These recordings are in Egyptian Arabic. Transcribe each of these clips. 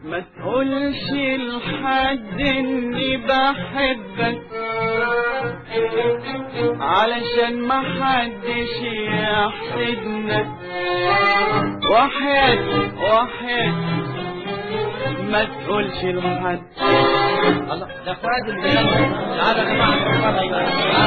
ما تقولش لحد اني بحبك علشان ما حدش يحسدنا وحياتي وحياتي ما تقولش لحد الله ده فؤاد اللي بيغني تعالوا يا جماعه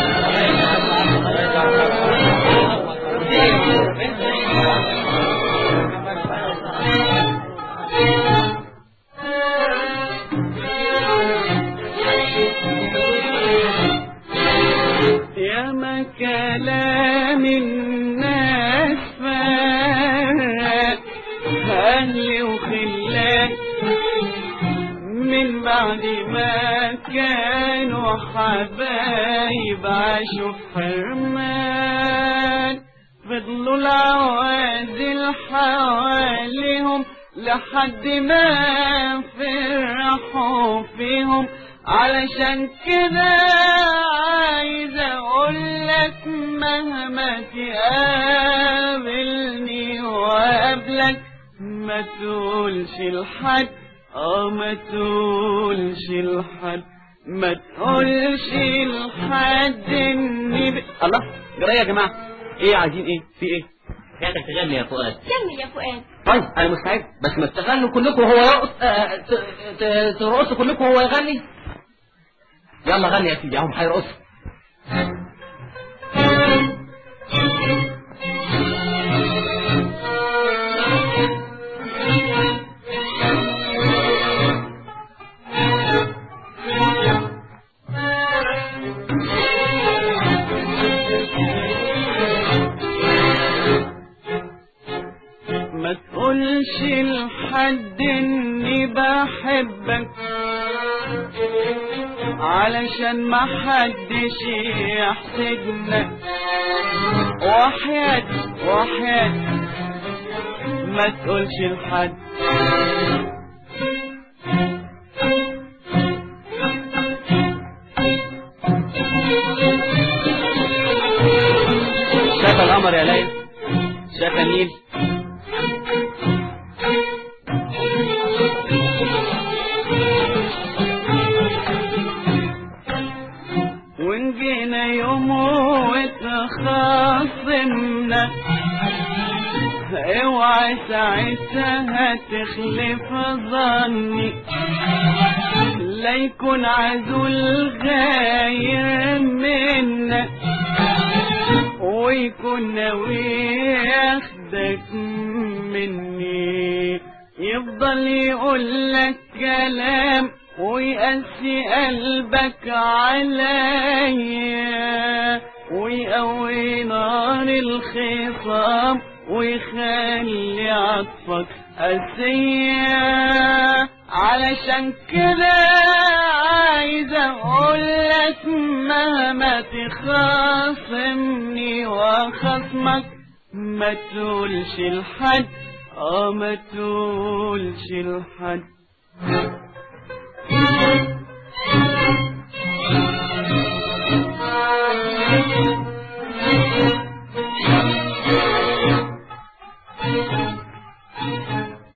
يا ما كلام الناس فات أهلي وخلات من بعد ما كانوا حبايب عاشوا في حرمان فضلوا العوازل حواليهم لحد ما فرحوا فيهم علشان كده عايز اقولك مهما تقابلني وقابلك ما تقولش لحد اه ما تقولش لحد ما تقولش لحد اني ب... الله جرى يا جماعه ايه عايزين ايه في ايه حياتك تغني يا فؤاد كمل يا فؤاد طيب انا مستعد بس ما تغنوا كلكم وهو يرقص آه، ت- ت- ترقصوا كلكم وهو يغني يلا غني يا سيدي اهم هيرقصوا ما تقولش لحد اني بحبك علشان ما حدش يحسدنا وحياتي وحياتي ما تقولش لحد شاف القمر يا ليلى شاف النيل وإن جينا يوم وتخاصمنا اوعى ساعتها تخلف ظني لا يكون عزول غاير منا ويكون ناوي ياخدك مني يفضل يقول لك كلام ويقسي قلبك عليا ويقوي نار الخصام ويخلي عطفك قاسية علشان كده عايز اقولك مهما تخاصمني وخصمك ما تقولش لحد اه ما تقولش لحد